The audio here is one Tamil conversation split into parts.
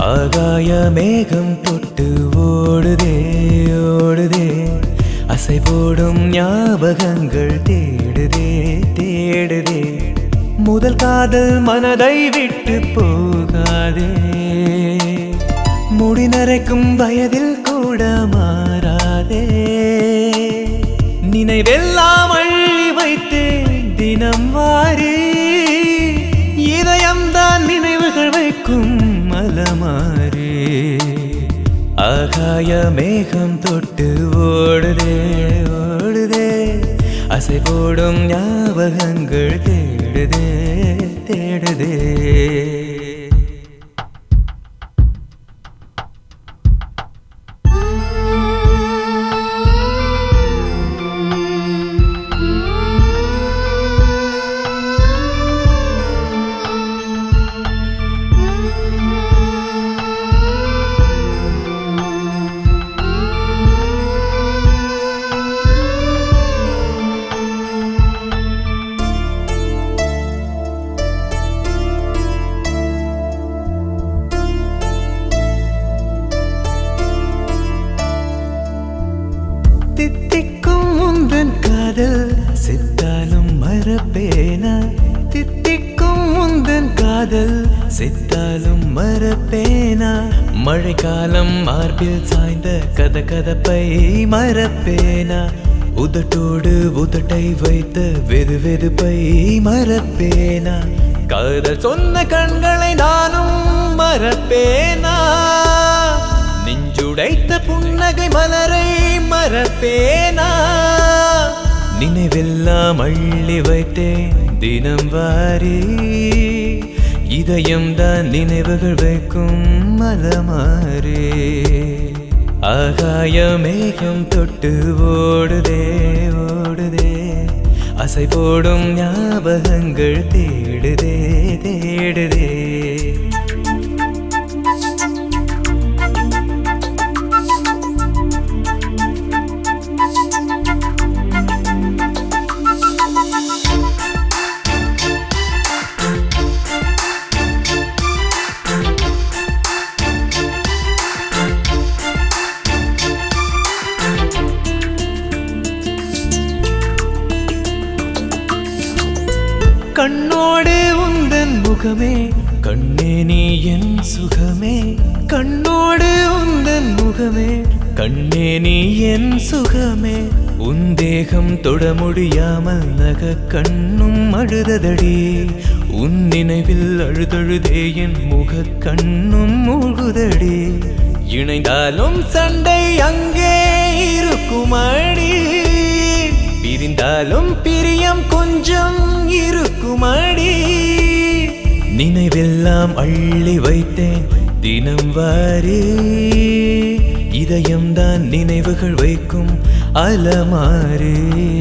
ஆகாய மேகம் தொட்டு ஓடுதே ஓடுதே அசை போடும் ஞாபகங்கள் தேடுதே தேடுதே முதல் காதல் மனதை விட்டு போகாதே முடி நரைக்கும் வயதில் கூட மாறாதே நினைவெல்லாம் அள்ளி வைத்தேன் தினம் வாரி இதயம்தான் நினைவுகள் வைக்கும் மலமாறி ஆகாய மேகம் தொட்டு ஓடுதே ஓடுதே அசை போடும் ஞாபகங்கள் தேடுதே தேடுதே தித்திக்கும் முந்தன் காதல் செத்தாலும் மறப்பேனா தித்திக்கும் முந்தன் காதல் செத்தாலும் மறப்பேனா மழைக்காலம் மார்பில் சாய்ந்த கத கதப்பை மறப்பேனா உதட்டோடு உதட்டை வைத்த வெது வெதுப்பை மறப்பேனா காதல் சொன்ன கண்களை நானும் மறப்பேனா நெஞ்சுடைத்த புன்னகை மலரை மறப்பேனா நினைவெல்லாம் அள்ளி வைத்தேன் தினம் வாரி இதயம் தான் நினைவுகள் வைக்கும் மலமாறே ஆகாய மேகம் தொட்டு ஓடுதே ஓடுதே அசை போடும் ஞாபகங்கள் தேடுதே தேடுதே கண்ணோடு உந்தன் முகமே கண்ணே நீ என் சுகமே கண்ணோடு உந்தன் முகமே கண்ணே நீ என் சுகமே உன் தேகம் தொட முடியாமல் நக கண்ணும் அழுததடி உன் நினைவில் அழுதழுதே என் முக கண்ணும் மூழ்குதடி இணைந்தாலும் சண்டை அங்கே இருக்குமடி பிரிந்தாலும் பிரியம் கொஞ்சம் இருக்குமடி நினைவெல்லாம் அள்ளி வைத்தேன் தினம் வாரி இதயம்தான் நினைவுகள் வைக்கும் அலமாரி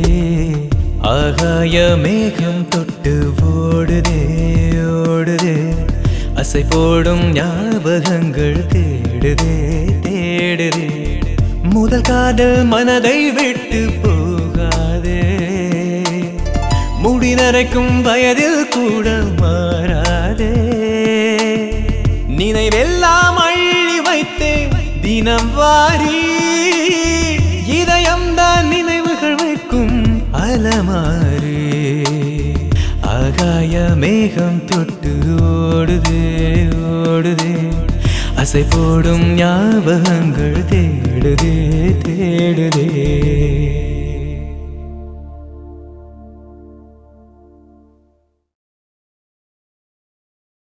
ஆகாய மேகம் தொட்டு ஓடுதே ஓடுதே அசை போடும் ஞாபகங்கள் தேடுதே தேடுதே முதல் காதல் மனதை விட்டு போகாதே முடி நரைக்கும் வயதில் கூட மாறாதே நினைவெல்லாம் அள்ளி வைத்தேன் தினம் வாரி இதயம்தான் நினைவுகள் வைக்கும் அலமாரி ஆகாய மேகம் தொட்டு ஓடுதே ஓடுதே அசை போடும் ஞாபகங்கள் தேடுதே தேடுதே